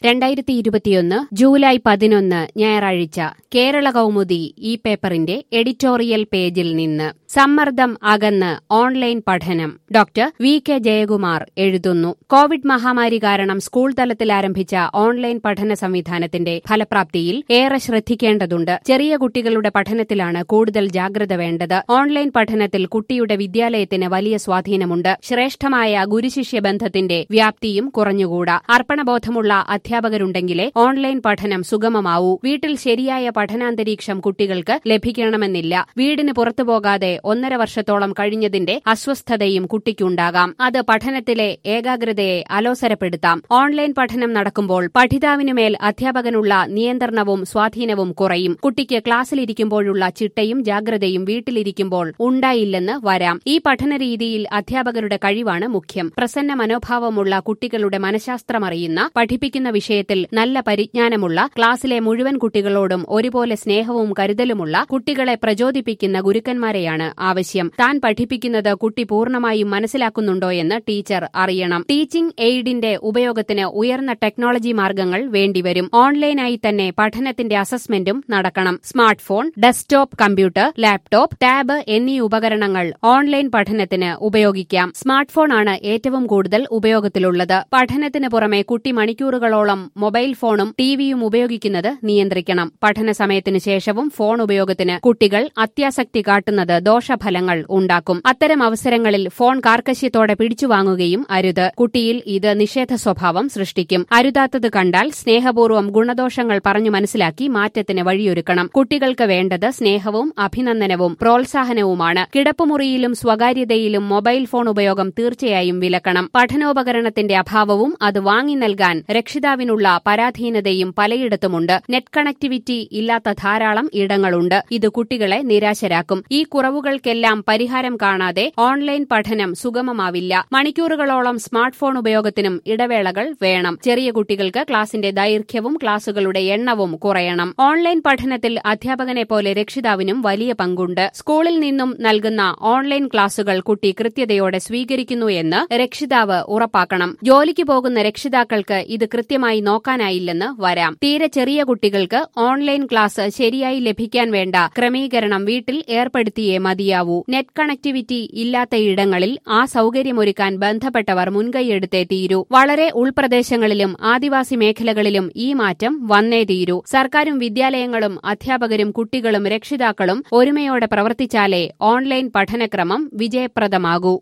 രണ്ടായിരത്തി ഇരുപത്തിയൊന്ന് ജൂലൈ പതിനൊന്ന് ഞായറാഴ്ച കേരള കൗമുദി ഈ പേപ്പറിന്റെ എഡിറ്റോറിയൽ പേജിൽ നിന്ന് സമ്മർദ്ദം അകന്ന് ഓൺലൈൻ പഠനം ഡോക്ടർ വി കെ ജയകുമാർ എഴുതുന്നു കോവിഡ് മഹാമാരി കാരണം സ്കൂൾ തലത്തിൽ ആരംഭിച്ച ഓൺലൈൻ പഠന സംവിധാനത്തിന്റെ ഫലപ്രാപ്തിയിൽ ഏറെ ശ്രദ്ധിക്കേണ്ടതുണ്ട് ചെറിയ കുട്ടികളുടെ പഠനത്തിലാണ് കൂടുതൽ ജാഗ്രത വേണ്ടത് ഓൺലൈൻ പഠനത്തിൽ കുട്ടിയുടെ വിദ്യാലയത്തിന് വലിയ സ്വാധീനമുണ്ട് ശ്രേഷ്ഠമായ ഗുരുശിഷ്യ ബന്ധത്തിന്റെ വ്യാപ്തിയും കുറഞ്ഞുകൂടാ അർപ്പണബോധമുള്ള അധ്യാപകരുണ്ടെങ്കിലേ ഓൺലൈൻ പഠനം സുഗമമാവൂ വീട്ടിൽ ശരിയായ പഠനാന്തരീക്ഷം കുട്ടികൾക്ക് ലഭിക്കണമെന്നില്ല വീടിന് പുറത്തുപോകാതെ ഒന്നര വർഷത്തോളം കഴിഞ്ഞതിന്റെ അസ്വസ്ഥതയും കുട്ടിക്കുണ്ടാകാം അത് പഠനത്തിലെ ഏകാഗ്രതയെ അലോസരപ്പെടുത്താം ഓൺലൈൻ പഠനം നടക്കുമ്പോൾ പഠിതാവിനുമേൽ അധ്യാപകനുള്ള നിയന്ത്രണവും സ്വാധീനവും കുറയും കുട്ടിക്ക് ക്ലാസ്സിലിരിക്കുമ്പോഴുള്ള ചിട്ടയും ജാഗ്രതയും വീട്ടിലിരിക്കുമ്പോൾ ഉണ്ടായില്ലെന്ന് വരാം ഈ പഠന രീതിയിൽ അധ്യാപകരുടെ കഴിവാണ് മുഖ്യം പ്രസന്ന മനോഭാവമുള്ള കുട്ടികളുടെ മനഃശാസ്ത്രമറിയുന്ന പഠിപ്പിക്കുന്ന വിഷയത്തിൽ നല്ല പരിജ്ഞാനമുള്ള ക്ലാസ്സിലെ മുഴുവൻ കുട്ടികളോടും ഒരുപോലെ സ്നേഹവും കരുതലുമുള്ള കുട്ടികളെ പ്രചോദിപ്പിക്കുന്ന ഗുരുക്കന്മാരെയാണ് ആവശ്യം താൻ പഠിപ്പിക്കുന്നത് കുട്ടി പൂർണ്ണമായും മനസ്സിലാക്കുന്നുണ്ടോയെന്ന് ടീച്ചർ അറിയണം ടീച്ചിംഗ് എയ്ഡിന്റെ ഉപയോഗത്തിന് ഉയർന്ന ടെക്നോളജി മാർഗങ്ങൾ വേണ്ടിവരും ഓൺലൈനായി തന്നെ പഠനത്തിന്റെ അസസ്മെന്റും നടക്കണം smart phone desktop computer laptop tab എന്നീ ഉപകരണങ്ങൾ ഓൺലൈൻ പഠനത്തിന് ഉപയോഗിക്കാം സ്മാർട്ട് ഫോണാണ് ഏറ്റവും കൂടുതൽ ഉപയോഗത്തിലുള്ളത് പഠനത്തിന് പുറമെ കുട്ടി മണിക്കൂറുകളോളം മൊബൈൽ ഫോണും ടിവിയും ഉപയോഗിക്കുന്നത് നിയന്ത്രിക്കണം പഠന സമയത്തിന് ശേഷവും ഫോൺ ഉപയോഗത്തിന് കുട്ടികൾ അത്യാസക്തി കാട്ടുന്നത് ദോഷഫലങ്ങൾ ഉണ്ടാക്കും അത്തരം അവസരങ്ങളിൽ ഫോൺ കാർക്കശ്യത്തോടെ പിടിച്ചുവാങ്ങുകയും അരുത് കുട്ടിയിൽ ഇത് നിഷേധ സ്വഭാവം സൃഷ്ടിക്കും അരുതാത്തത് കണ്ടാൽ സ്നേഹപൂർവ്വം ഗുണദോഷങ്ങൾ പറഞ്ഞു മനസ്സിലാക്കി മാറ്റത്തിന് വഴിയൊരുക്കണം കുട്ടികൾക്ക് വേണ്ടത് സ്നേഹവും അഭിനന്ദനവും പ്രോത്സാഹനവുമാണ് കിടപ്പുമുറിയിലും സ്വകാര്യതയിലും മൊബൈൽ ഫോൺ ഉപയോഗം തീർച്ചയായും വിലക്കണം പഠനോപകരണത്തിന്റെ അഭാവവും അത് വാങ്ങി നൽകാൻ രക്ഷിതാവിനുള്ള പരാധീനതയും പലയിടത്തുമുണ്ട് നെറ്റ് കണക്ടിവിറ്റി ഇല്ലാത്ത ധാരാളം ഇടങ്ങളുണ്ട് ഇത് കുട്ടികളെ നിരാശരാക്കും ഈ കുറവുകൾക്കെല്ലാം പരിഹാരം കാണാതെ ഓൺലൈൻ പഠനം സുഗമമാവില്ല മണിക്കൂറുകളോളം സ്മാർട്ട് ഫോൺ ഉപയോഗത്തിനും ഇടവേളകൾ വേണം ചെറിയ കുട്ടികൾക്ക് ക്ലാസിന്റെ ദൈർഘ്യവും ക്ലാസുകളുടെ എണ്ണവും കുറയണം ഓൺലൈൻ പഠനത്തിൽ അധ്യാപകനെ പോലെ രക്ഷിതാവിനും വലിയ പങ്കുണ്ട് സ്കൂളിൽ നിന്നും നൽകുന്ന ഓൺലൈൻ ക്ലാസുകൾ കുട്ടി കൃത്യതയോടെ സ്വീകരിക്കുന്നു എന്ന് രക്ഷിതാവ് ഉറപ്പാക്കണം ജോലിക്ക് പോകുന്ന രക്ഷിതാക്കൾക്ക് ഇത് കൃത്യമായി നോക്കാനായില്ലെന്ന് വരാം തീരെ ചെറിയ കുട്ടികൾക്ക് ഓൺലൈൻ ക്ലാസ് ശരിയായി ലഭിക്കാൻ വേണ്ട ക്രമീകരണം വീട്ടിൽ ഏർപ്പെടുത്തിയേ മതിയാവൂ നെറ്റ് കണക്ടിവിറ്റി ഇല്ലാത്ത ഇടങ്ങളിൽ ആ സൌകര്യമൊരുക്കാൻ ബന്ധപ്പെട്ടവർ മുൻകൈയെടുത്തേ തീരൂ വളരെ ഉൾപ്രദേശങ്ങളിലും ആദിവാസി മേഖലകളിലും ഈ മാറ്റം വന്നേ തീരൂ സർക്കാരും വിദ്യാലയങ്ങളും അധ്യാപകരും കുട്ടികളും രക്ഷിതാക്കളും ഒരുമയോടെ പ്രവർത്തിച്ചാലേ ഓൺലൈൻ പഠനക്രമം വിജയപ്രദമാകൂ